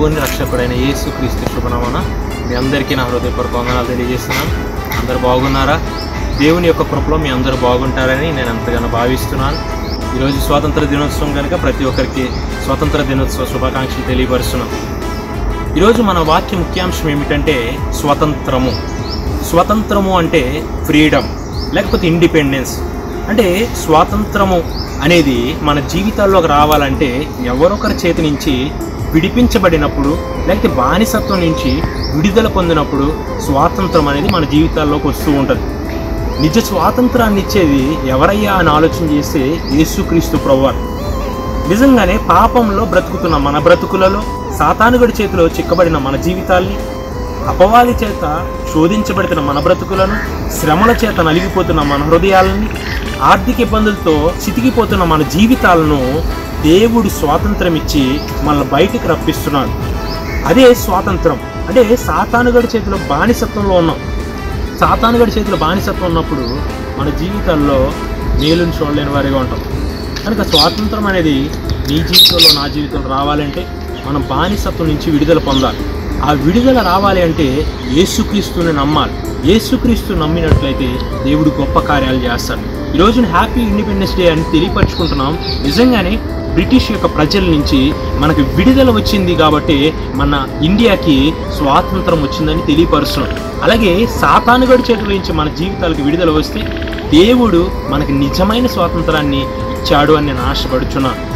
ప్రభువుని రక్షకుడైన యేసు క్రీస్తు శుభనామన మీ అందరికీ నా హృదయపూర్వక వందనాలు తెలియజేస్తున్నాను అందరు బాగున్నారా దేవుని యొక్క కృపలో మీ అందరూ బాగుంటారని నేను ఎంతగానో భావిస్తున్నాను ఈరోజు స్వాతంత్ర దినోత్సవం కనుక ప్రతి ఒక్కరికి స్వాతంత్ర దినోత్సవ శుభాకాంక్షలు తెలియపరుస్తున్నాం ఈరోజు మన వాక్య ముఖ్యాంశం ఏమిటంటే స్వతంత్రము స్వతంత్రము అంటే ఫ్రీడమ్ లేకపోతే ఇండిపెండెన్స్ అంటే స్వాతంత్రము అనేది మన జీవితాల్లోకి రావాలంటే ఎవరొకరి చేతి నుంచి విడిపించబడినప్పుడు లేకపోతే బానిసత్వం నుంచి విడుదల పొందినప్పుడు స్వాతంత్రం అనేది మన జీవితాల్లోకి వస్తూ ఉంటుంది నిజ స్వాతంత్రాన్ని ఇచ్చేది ఎవరయ్యా అని ఆలోచన చేస్తే యేసుక్రీస్తు ప్రభువారు నిజంగానే పాపంలో బ్రతుకుతున్న మన బ్రతుకులలో సాతానుగడి చేతిలో చిక్కబడిన మన జీవితాల్ని అపవాది చేత శోధించబడుతున్న మన బ్రతుకులను శ్రమల చేత నలిగిపోతున్న మన హృదయాలని ఆర్థిక ఇబ్బందులతో చితికిపోతున్న మన జీవితాలను దేవుడు స్వాతంత్రం ఇచ్చి మనల్ని బయటికి రప్పిస్తున్నాడు అదే స్వాతంత్రం అంటే సాతానుగడి చేతిలో బానిసత్వంలో ఉన్నాం సాతానుగడి చేతిలో బానిసత్వం ఉన్నప్పుడు మన జీవితాల్లో మేలుని చూడలేని వారిగా ఉంటాం కనుక స్వాతంత్రం అనేది నీ జీవితంలో నా జీవితంలో రావాలంటే మనం బానిసత్వం నుంచి విడుదల పొందాలి ఆ విడుదల రావాలి అంటే యేసుక్రీస్తుని నమ్మాలి యేసుక్రీస్తు నమ్మినట్లయితే దేవుడు గొప్ప కార్యాలు చేస్తాడు ఈ రోజున హ్యాపీ ఇండిపెండెన్స్ డే అని తెలియపరచుకుంటున్నాం నిజంగానే బ్రిటిష్ యొక్క ప్రజల నుంచి మనకు విడుదల వచ్చింది కాబట్టి మన ఇండియాకి స్వాతంత్రం వచ్చిందని తెలియపరుస్తున్నాం అలాగే సాతానుగడి చేతుల నుంచి మన జీవితాలకు విడుదల వస్తే దేవుడు మనకి నిజమైన స్వాతంత్రాన్ని ఇచ్చాడు అని నేను ఆశపడుచున్నాను